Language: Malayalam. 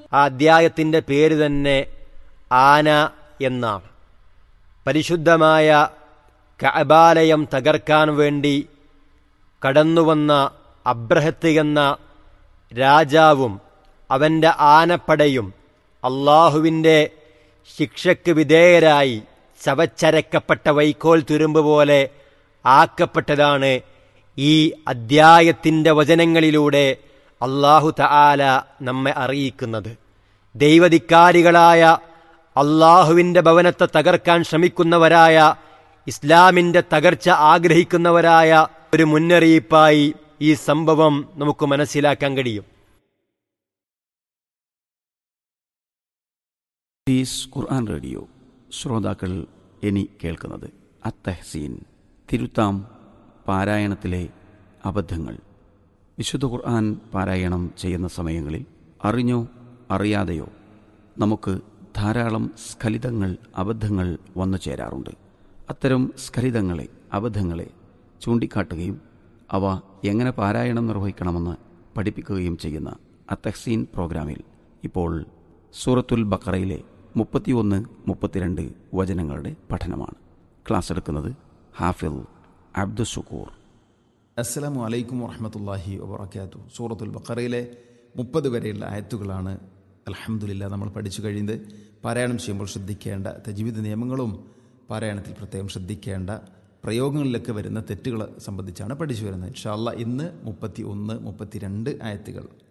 ആ അദ്ധ്യായത്തിൻ്റെ പേര് തന്നെ ആന എന്നാണ് പരിശുദ്ധമായ കഅബാലയം തകർക്കാൻ വേണ്ടി കടന്നുവന്ന അബ്രഹത്ത് എന്ന രാജാവും അവൻ്റെ ആനപ്പടയും അള്ളാഹുവിൻ്റെ ശിക്ഷയ്ക്ക് വിധേയരായി ചവച്ചരക്കപ്പെട്ട വൈക്കോൽ തുരുമ്പ് പോലെ ആക്കപ്പെട്ടതാണ് ഈ അദ്ധ്യായത്തിൻ്റെ വചനങ്ങളിലൂടെ അള്ളാഹു തആല നമ്മെ അറിയിക്കുന്നത് ദൈവധിക്കാരികളായ അള്ളാഹുവിൻ്റെ ഭവനത്തെ തകർക്കാൻ ശ്രമിക്കുന്നവരായ ഇസ്ലാമിൻ്റെ തകർച്ച ആഗ്രഹിക്കുന്നവരായ ഒരു മുന്നറിയിപ്പായി ഈ സംഭവം നമുക്ക് മനസ്സിലാക്കാൻ കഴിയും പീസ് ഖുർആൻ റേഡിയോ ശ്രോതാക്കൾ ഇനി കേൾക്കുന്നത് അത്തഹസീൻ തിരുത്താം പാരായണത്തിലെ അബദ്ധങ്ങൾ വിശുദ്ധ ഖുർആൻ പാരായണം ചെയ്യുന്ന സമയങ്ങളിൽ അറിഞ്ഞോ അറിയാതെയോ നമുക്ക് ധാരാളം സ്ഖലിതങ്ങൾ അബദ്ധങ്ങൾ വന്നു ചേരാറുണ്ട് അത്തരം സ്ഖലിതങ്ങളെ അബദ്ധങ്ങളെ ചൂണ്ടിക്കാട്ടുകയും അവ എങ്ങനെ പാരായണം നിർവഹിക്കണമെന്ന് പഠിപ്പിക്കുകയും ചെയ്യുന്ന അത്തഹ്സീൻ പ്രോഗ്രാമിൽ ഇപ്പോൾ സൂറത്തുൽ ബക്കറയിലെ മുപ്പത്തിയൊന്ന് മുപ്പത്തിരണ്ട് വചനങ്ങളുടെ പഠനമാണ് ക്ലാസ് എടുക്കുന്നത് ഹാഫിൽ അബ്ദുഷുക്കൂർ അസ്സലാമു അലൈക്കും വറഹമത്തല്ലാഹി വബർക്കാത്തു സൂറത്തുൽ ബക്കറയിലെ മുപ്പത് വരെയുള്ള ആയത്തുകളാണ് അലഹമുല്ല നമ്മൾ പഠിച്ചു കഴിയുന്നത് പാരായണം ചെയ്യുമ്പോൾ ശ്രദ്ധിക്കേണ്ട തജീവിത നിയമങ്ങളും പാരായണത്തിൽ പ്രത്യേകം ശ്രദ്ധിക്കേണ്ട പ്രയോഗങ്ങളിലൊക്കെ വരുന്ന തെറ്റുകൾ സംബന്ധിച്ചാണ് പഠിച്ചു വരുന്നത് ഇൻഷാല്ല ഇന്ന് മുപ്പത്തി ഒന്ന് മുപ്പത്തിരണ്ട് ആയത്തുകൾ